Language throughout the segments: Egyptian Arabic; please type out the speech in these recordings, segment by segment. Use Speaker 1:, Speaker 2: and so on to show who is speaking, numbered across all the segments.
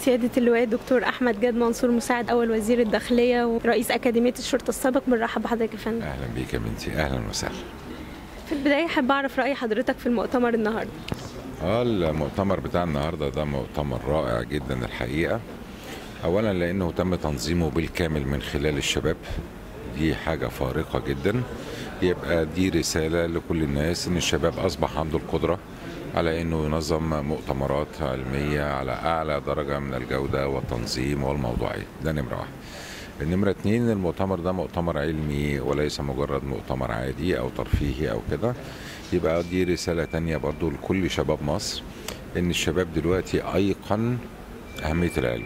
Speaker 1: سيادة اللواء الدكتور أحمد جاد منصور مساعد أول وزير الداخلية ورئيس أكاديمية الشرطة السابق بنرحب بحضرتك يا فندم
Speaker 2: اهلا بيك يا بنتي اهلا وسهلا
Speaker 1: في البداية أحب أعرف رأي حضرتك في المؤتمر النهاردة
Speaker 2: اه المؤتمر بتاع النهارده ده مؤتمر رائع جدا الحقيقه اولا لانه تم تنظيمه بالكامل من خلال الشباب دي حاجه فارقه جدا يبقى دي رساله لكل الناس ان الشباب اصبح عنده القدره على انه ينظم مؤتمرات علميه على اعلى درجه من الجوده والتنظيم والموضوعيه ده نمره واحد النمرة اتنين المؤتمر ده مؤتمر علمي وليس مجرد مؤتمر عادي أو ترفيهي أو كده يبقى دي رسالة تانية برضو لكل شباب مصر إن الشباب دلوقتي أيقن أهمية العلم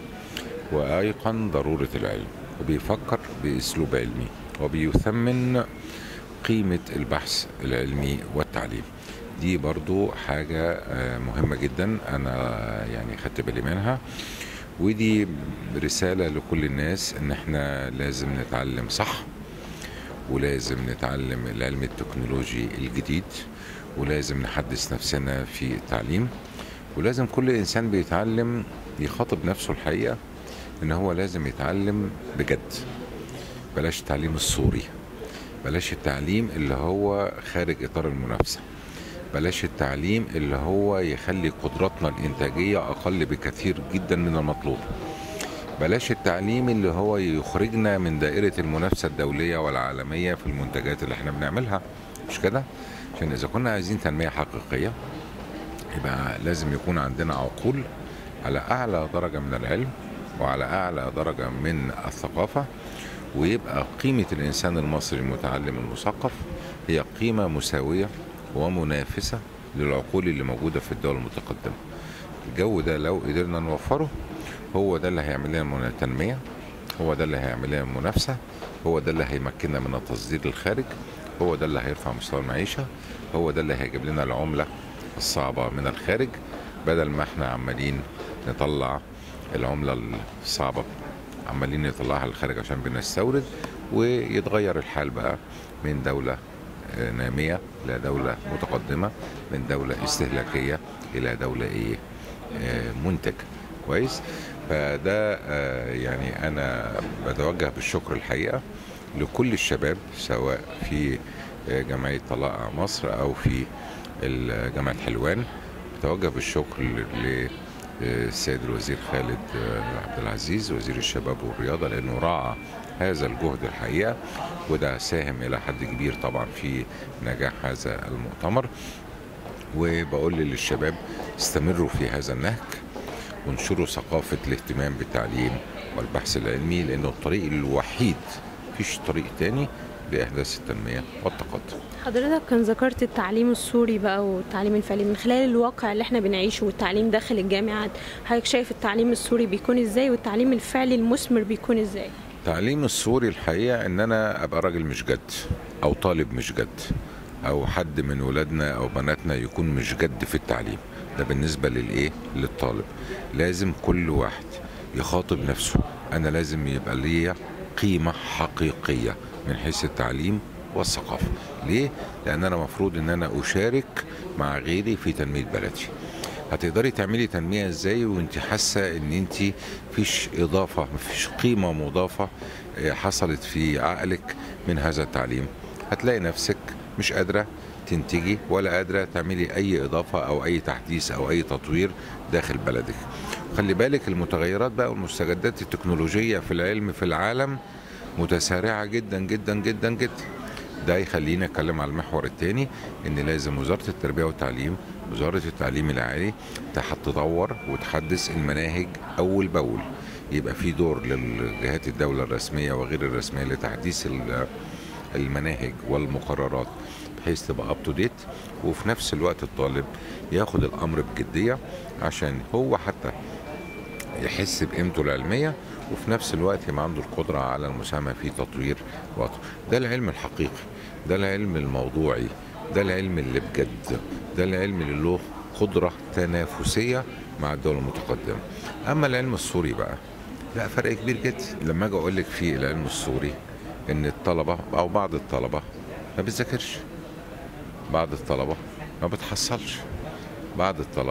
Speaker 2: وأيقن ضرورة العلم وبيفكر بأسلوب علمي وبيثمن قيمة البحث العلمي والتعليم دي برضو حاجة آه، مهمة جدا أنا يعني خدت بالي منها ودي رسالة لكل الناس ان احنا لازم نتعلم صح ولازم نتعلم العلم التكنولوجي الجديد ولازم نحدث نفسنا في التعليم ولازم كل انسان بيتعلم يخاطب نفسه الحقيقة ان هو لازم يتعلم بجد بلاش التعليم الصوري بلاش التعليم اللي هو خارج اطار المنافسه بلاش التعليم اللي هو يخلي قدراتنا الإنتاجية أقل بكثير جدا من المطلوب بلاش التعليم اللي هو يخرجنا من دائرة المنافسة الدولية والعالمية في المنتجات اللي احنا بنعملها مش كده؟ عشان إذا كنا عايزين تنمية حقيقية يبقى لازم يكون عندنا عقول على أعلى درجة من العلم وعلى أعلى درجة من الثقافة ويبقى قيمة الإنسان المصري المتعلم المثقف هي قيمة مساوية ومنافسة للعقول اللي موجودة في الدول المتقدمة الجو ده لو قدرنا نوفره هو ده اللي هيعمل لنا من التنمية هو ده اللي هيعمل لنا المنافسة هو ده اللي هيمكننا من التصدير للخارج هو ده اللي هيرفع مستوى المعيشة هو ده اللي هيجيب لنا العملة الصعبة من الخارج بدل ما احنا عمالين نطلع العملة الصعبة عمالين نطلعها للخارج عشان بنستورد ويتغير الحال بقى من دولة آه، نامية إلى دولة متقدمة من دولة استهلاكية إلى دولة إيه آه، منتج كويس فده آه، يعني أنا بتوجه بالشكر الحقيقة لكل الشباب سواء في آه، جمعية طلائع مصر أو في ال- جامعة حلوان بتوجه بالشكر ل- للسيد الوزير خالد آه، عبد العزيز وزير الشباب والرياضة لأنه راعى هذا الجهد الحقيقة وده ساهم إلى حد كبير طبعا في نجاح هذا المؤتمر وبقول للشباب استمروا في هذا النهج وانشروا ثقافة الاهتمام بالتعليم والبحث العلمي لأنه الطريق الوحيد مفيش طريق تاني لإحداث التنمية والتقدم
Speaker 1: حضرتك كان ذكرت التعليم السوري بقى والتعليم الفعلي من خلال الواقع اللي احنا بنعيشه والتعليم داخل الجامعات حضرتك شايف التعليم السوري بيكون ازاي والتعليم الفعلي المثمر بيكون ازاي
Speaker 2: التعليم السوري الحقيقة ان انا ابقى راجل مش جد او طالب مش جد او حد من ولادنا او بناتنا يكون مش جد في التعليم ده بالنسبة للايه للطالب لازم كل واحد يخاطب نفسه انا لازم يبقى ليا قيمة حقيقية من حيث التعليم والثقافة ليه؟ لان انا مفروض ان انا اشارك مع غيري في تنمية بلدي هتقدري تعملي تنمية ازاي وانت حاسة ان انت فيش اضافة مفيش قيمة مضافة آه، حصلت في عقلك من هذا التعليم هتلاقي نفسك مش قادرة تنتجي ولا قادرة تعملي اي اضافة او اي تحديث او اي تطوير داخل بلدك خلي بالك المتغيرات بقى والمستجدات التكنولوجية في العلم في العالم متسارعة جدا جدا جدا جدا ده يخليني اتكلم على المحور الثاني ان لازم وزاره التربيه والتعليم وزاره التعليم العالي تح- تطور وتحدث المناهج اول باول يبقى في دور للجهات الدوله الرسميه وغير الرسميه لتحديث ال- المناهج والمقررات بحيث تبقى اب تو ديت وفي نفس الوقت الطالب ياخد الامر بجديه عشان هو حتى يحس بقيمته العلميه وفي نفس الوقت يبقى عنده القدره على المساهمه في تطوير وطنه ده العلم الحقيقي ده العلم الموضوعي ده العلم اللي بجد ده العلم اللي له قدره تنافسيه مع الدول المتقدمه اما العلم السوري بقى لا فرق كبير جدا لما اجي اقول لك في العلم السوري ان الطلبه او بعض الطلبه ما بتذاكرش بعض الطلبه ما بتحصلش بعض الطلبه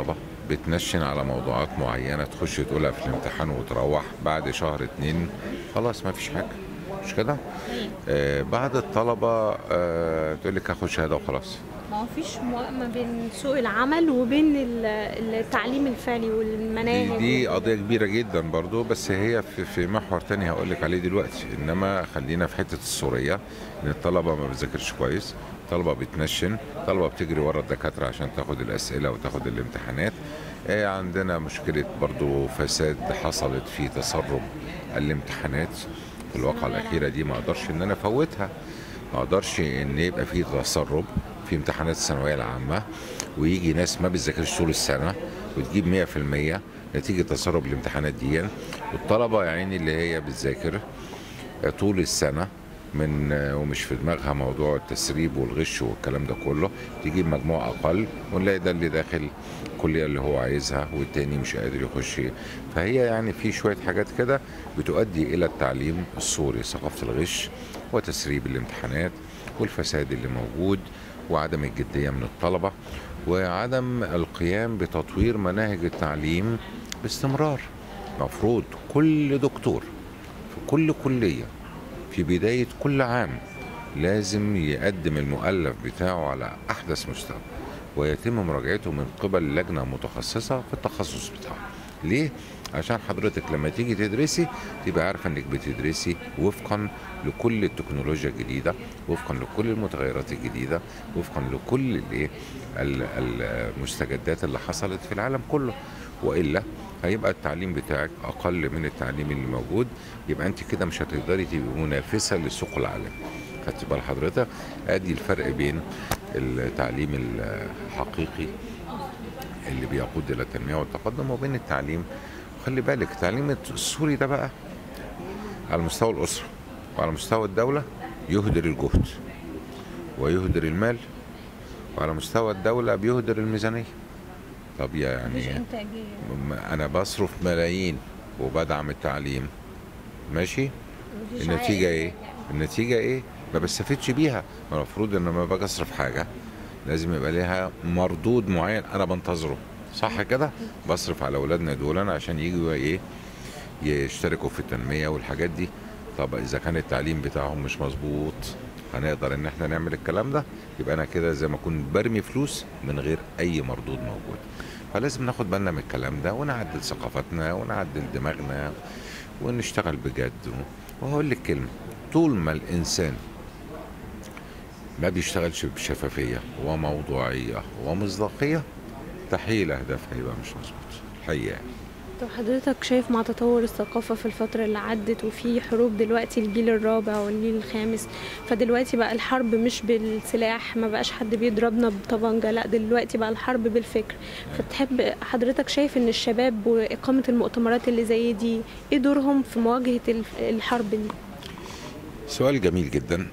Speaker 2: بتنشن على موضوعات معينة تخش تقولها في الامتحان وتروح بعد شهر اتنين خلاص ما فيش حاجة مش كده؟ آه بعد الطلبة آه تقول لك هاخد شهادة وخلاص
Speaker 1: ما هو فيش موائمة بين سوق العمل وبين ال- التعليم الفعلي
Speaker 2: دي,
Speaker 1: والمناهج
Speaker 2: دي قضية كبيرة جدا برضو بس هي في, في محور تاني هقول لك عليه دلوقتي انما خلينا في حتة السورية ان الطلبة ما بتذاكرش كويس الطلبة بتنشن الطلبة بتجري ورا الدكاترة عشان تاخد الأسئلة وتاخد الامتحانات آه، عندنا مشكلة برضو فساد حصلت في تسرب الامتحانات في الواقعة الأخيرة دي ما أقدرش إن أنا أفوتها ما أقدرش إن يبقى في تسرب في امتحانات الثانوية العامة ويجي ناس ما بتذاكرش طول السنة وتجيب 100% نتيجة تسرب الامتحانات دي والطلبة يا عيني اللي هي بتذاكر طول السنة من ومش في دماغها موضوع التسريب والغش والكلام ده كله تجيب مجموع اقل ونلاقي ده اللي داخل الكليه اللي هو عايزها والتاني مش قادر يخش فهي يعني في شويه حاجات كده بتؤدي الى التعليم السوري ثقافه الغش وتسريب الامتحانات والفساد اللي موجود وعدم الجديه من الطلبه وعدم القيام بتطوير مناهج التعليم باستمرار مفروض كل دكتور في كل كليه في بداية كل عام لازم يقدم المؤلف بتاعه على أحدث مستوى ويتم مراجعته من قبل لجنة متخصصة في التخصص بتاعه ليه؟ عشان حضرتك لما تيجي تدرسي تبقى عارفة انك بتدرسي وفقا لكل التكنولوجيا الجديدة وفقا لكل المتغيرات الجديدة وفقا لكل الايه ال- المستجدات اللي حصلت في العالم كله والا هيبقى التعليم بتاعك اقل من التعليم اللي موجود يبقى انت كده مش هتقدري تبقي منافسه للسوق العالمي خدت بال حضرتك ادي الفرق بين التعليم الحقيقي اللي بيقود الى التنميه والتقدم وبين التعليم خلي بالك التعليم السوري ده بقى على مستوى الاسره وعلى مستوى الدوله يهدر الجهد ويهدر المال وعلى مستوى الدوله بيهدر الميزانيه طب يا
Speaker 1: مفيش
Speaker 2: يعني
Speaker 1: انتاجيه
Speaker 2: م- انا بصرف ملايين وبدعم التعليم ماشي
Speaker 1: مفيش
Speaker 2: النتيجة
Speaker 1: عائد.
Speaker 2: ايه؟ النتيجة ايه؟ ما بستفدش بيها ما المفروض ان لما باجي اصرف حاجة لازم يبقى ليها مردود معين انا بنتظره صح كده؟ بصرف على اولادنا دول عشان يجوا ايه؟ يشتركوا في التنمية والحاجات دي طب اذا كان التعليم بتاعهم مش مظبوط هنقدر ان احنا نعمل الكلام ده يبقى انا كده زي ما اكون برمي فلوس من غير اي مردود موجود فلازم ناخد بالنا من الكلام ده ونعدل ثقافتنا ونعدل دماغنا ونشتغل بجد وهقول لك كلمه طول ما الانسان ما بيشتغلش بشفافيه وموضوعيه ومصداقيه تحقيق الاهداف هيبقى مش مظبوط الحقيقه يعني.
Speaker 1: طب حضرتك شايف مع تطور الثقافة في الفترة اللي عدت وفي حروب دلوقتي الجيل الرابع والجيل الخامس فدلوقتي بقى الحرب مش بالسلاح ما بقاش حد بيضربنا بطبنجة لا دلوقتي بقى الحرب بالفكر فتحب حضرتك شايف ان الشباب وإقامة المؤتمرات اللي زي دي ايه دورهم في مواجهة الف- الحرب دي؟
Speaker 2: سؤال جميل جدا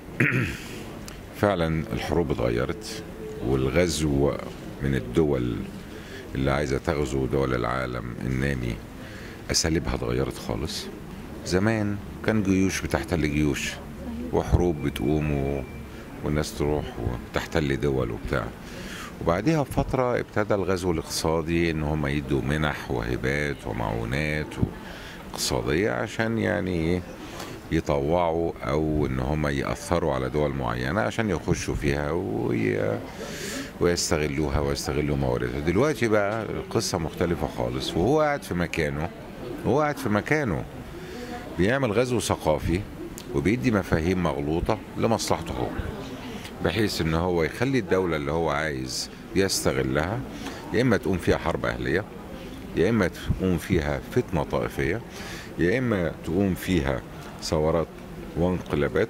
Speaker 2: فعلا الحروب اتغيرت والغزو من الدول اللي عايزه تغزو دول العالم النامي اساليبها اتغيرت خالص زمان كان جيوش بتحتل جيوش وحروب بتقوم و... والناس تروح وتحتل دول وبتاع وبعديها بفترة ابتدى الغزو الاقتصادي ان هم يدوا منح وهبات ومعونات اقتصادية عشان يعني ايه يطوعوا او ان هم ياثروا على دول معينه عشان يخشوا فيها وي... ويستغلوها ويستغلوا مواردها دلوقتي بقى القصه مختلفه خالص وهو قاعد في مكانه هو قاعد في مكانه بيعمل غزو ثقافي وبيدي مفاهيم مغلوطه لمصلحته هو بحيث ان هو يخلي الدوله اللي هو عايز يستغلها يا اما تقوم فيها حرب اهليه يا اما تقوم فيها فتنه طائفيه يا اما تقوم فيها ثورات وانقلابات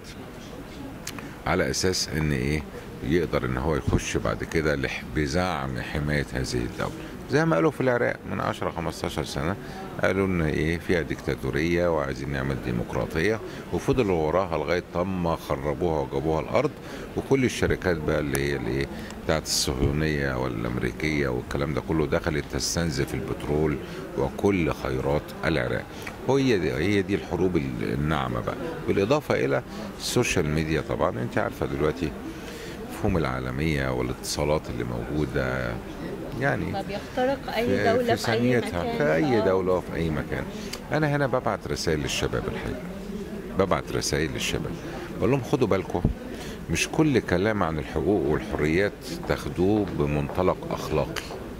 Speaker 2: على اساس ان ايه يقدر ان هو يخش بعد كده لح- بزعم حمايه هذه الدوله زي ما قالوا في العراق من 10 15 سنه قالوا ان ايه فيها ديكتاتوريه وعايزين نعمل ديمقراطيه وفضلوا وراها لغايه ما خربوها وجابوها الارض وكل الشركات بقى اللي هي الايه بتاعت الصهيونيه والامريكيه والكلام ده كله دخلت تستنزف البترول وكل خيرات العراق هي دي هي دي الحروب الناعمه بقى بالاضافه الى السوشيال ميديا طبعا انت عارفه دلوقتي المفهوم العالميه والاتصالات اللي موجوده يعني
Speaker 1: فبيخترق اي
Speaker 2: في-
Speaker 1: دوله
Speaker 2: في
Speaker 1: في, اي
Speaker 2: ثانيتها
Speaker 1: مكان
Speaker 2: في اي
Speaker 1: آه.
Speaker 2: دوله وفي اي مكان انا هنا ببعت رسائل للشباب الحقيقه ببعت رسائل للشباب بقول لهم خدوا بالكم مش كل كلام عن الحقوق والحريات تاخدوه بمنطلق اخلاقي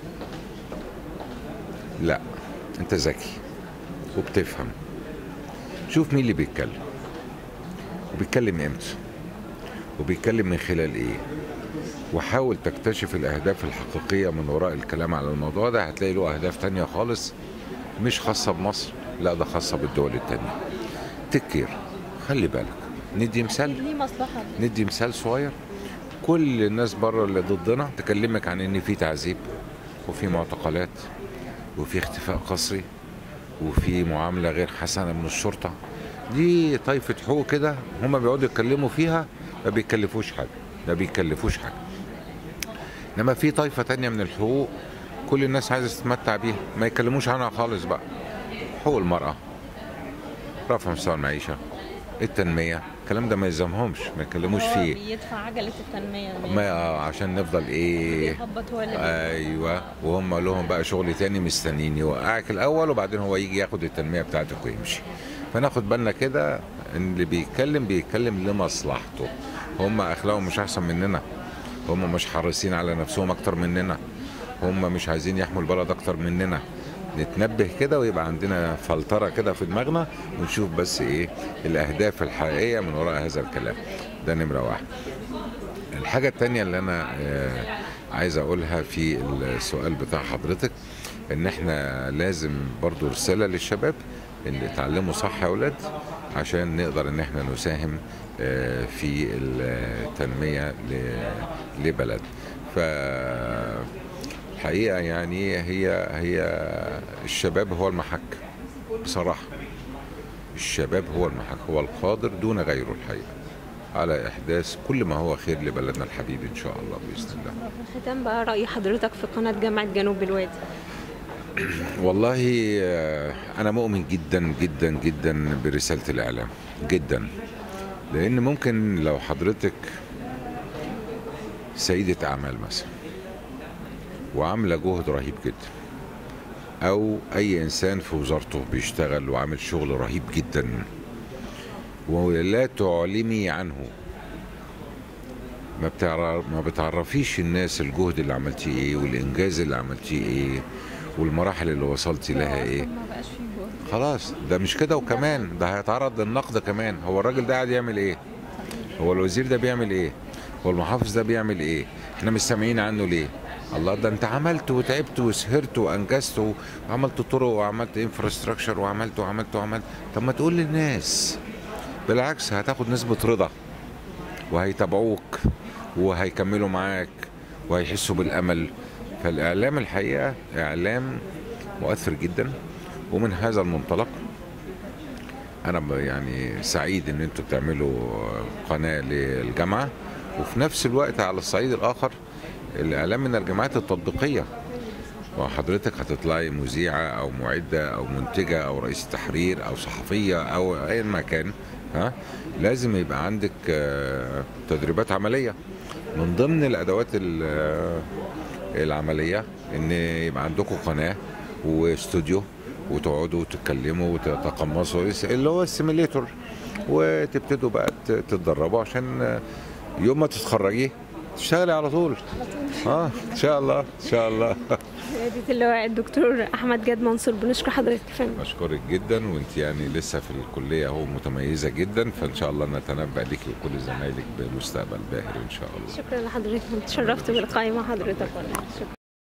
Speaker 2: لا انت ذكي وبتفهم شوف مين اللي بيتكلم وبيتكلم امتى وبيتكلم من خلال ايه وحاول تكتشف الأهداف الحقيقية من وراء الكلام على الموضوع ده هتلاقي له أهداف تانية خالص مش خاصة بمصر لا ده خاصة بالدول التانية تكير خلي بالك ندي مثال
Speaker 1: ليه مصلحه
Speaker 2: ندي مثال صغير كل الناس بره اللي ضدنا تكلمك عن ان في تعذيب وفي معتقلات وفي اختفاء قسري وفي معامله غير حسنه من الشرطه دي طائفه حقوق كده هما بيقعدوا يتكلموا فيها ما بيكلفوش حاجه ما بيكلفوش حاجه انما في طائفه تانية من الحقوق كل الناس عايزه تتمتع بيها ما يتكلموش عنها خالص بقى حقوق المراه رفع مستوى المعيشه التنميه الكلام ده ما يلزمهمش ما يتكلموش
Speaker 1: هو
Speaker 2: فيه
Speaker 1: بيدفع عجله التنميه
Speaker 2: ما آه، عشان نفضل ايه
Speaker 1: بيهبط هو اللي
Speaker 2: ايوه وهم لهم بقى شغل تاني مستنيين يوقعك الاول وبعدين هو يجي ياخد التنميه بتاعتك ويمشي فناخد بالنا كده ان اللي بيتكلم بيتكلم لمصلحته هم اخلاقهم مش احسن مننا هم مش حريصين على نفسهم اكتر مننا هم مش عايزين يحموا البلد اكتر مننا نتنبه كده ويبقى عندنا فلتره كده في دماغنا ونشوف بس ايه الاهداف الحقيقيه من وراء هذا الكلام ده نمره واحد الحاجة التانية اللي أنا آه، عايز أقولها في السؤال بتاع حضرتك إن إحنا لازم برضو رسالة للشباب إن اتعلموا صح يا أولاد عشان نقدر إن إحنا نساهم آه، في التنمية ل- لبلد ف الحقيقة يعني هي هي الشباب هو المحك بصراحة الشباب هو المحك هو القادر دون غيره الحقيقة على إحداث كل ما هو خير لبلدنا الحبيب إن شاء الله بإذن الله
Speaker 1: في الختام بقى راي حضرتك في قناه جامعه جنوب الوادي
Speaker 2: والله آه، أنا مؤمن جدا جدا جدا برسالة الإعلام جدا لأن ممكن لو حضرتك سيدة أعمال مثلا وعاملة جهد رهيب جدا أو أي إنسان في وزارته بيشتغل وعامل شغل رهيب جدا ولا تعلمي عنه ما بتعرف ما بتعرفيش الناس الجهد اللي عملتيه ايه والانجاز اللي عملتيه ايه والمراحل اللي وصلتي لها ايه
Speaker 1: ما بقاش فيه جهد
Speaker 2: خلاص ده مش كده وكمان ده هيتعرض للنقد كمان هو الراجل ده قاعد يعمل ايه هو الوزير ده بيعمل ايه هو المحافظ ده بيعمل ايه احنا مش سامعين عنه ليه الله ده انت عملت وتعبت وسهرت وانجزت وعملت طرق وعملت انفراستراكشر وعملت وعملت وعملت طب ما تقول للناس بالعكس هتاخد نسبة رضا وهيتابعوك وهيكملوا معاك وهيحسوا بالامل فالاعلام الحقيقه اعلام مؤثر جدا ومن هذا المنطلق انا ب- يعني سعيد ان انتوا بتعملوا قناه للجامعه وفي نفس الوقت على الصعيد الاخر الاعلام من الجامعات التطبيقيه وحضرتك هتطلعي مذيعه او معده او منتجه او رئيس تحرير او صحفيه او اي مكان ها لازم يبقى عندك آه، تدريبات عمليه من ضمن الادوات ال- آه، العمليه ان يبقى عندكم قناه واستوديو وتقعدوا وتتكلموا وتتقمصوا اللي هو السيميليتور وتبتدوا بقى ت- تتدربوا عشان آه، يوم ما تتخرجي تشتغلي على طول اه ان شاء الله ان شاء الله
Speaker 1: سيادة اللواء الدكتور احمد جاد منصور بنشكر حضرتك يا فندم
Speaker 2: بشكرك جدا وانت يعني لسه في الكليه اهو متميزه جدا فان شاء الله نتنبأ لك وكل زمايلك بمستقبل باهر ان شاء الله
Speaker 1: شكرا لحضرتك تشرفت بالقائمة حضرتك والله شكرا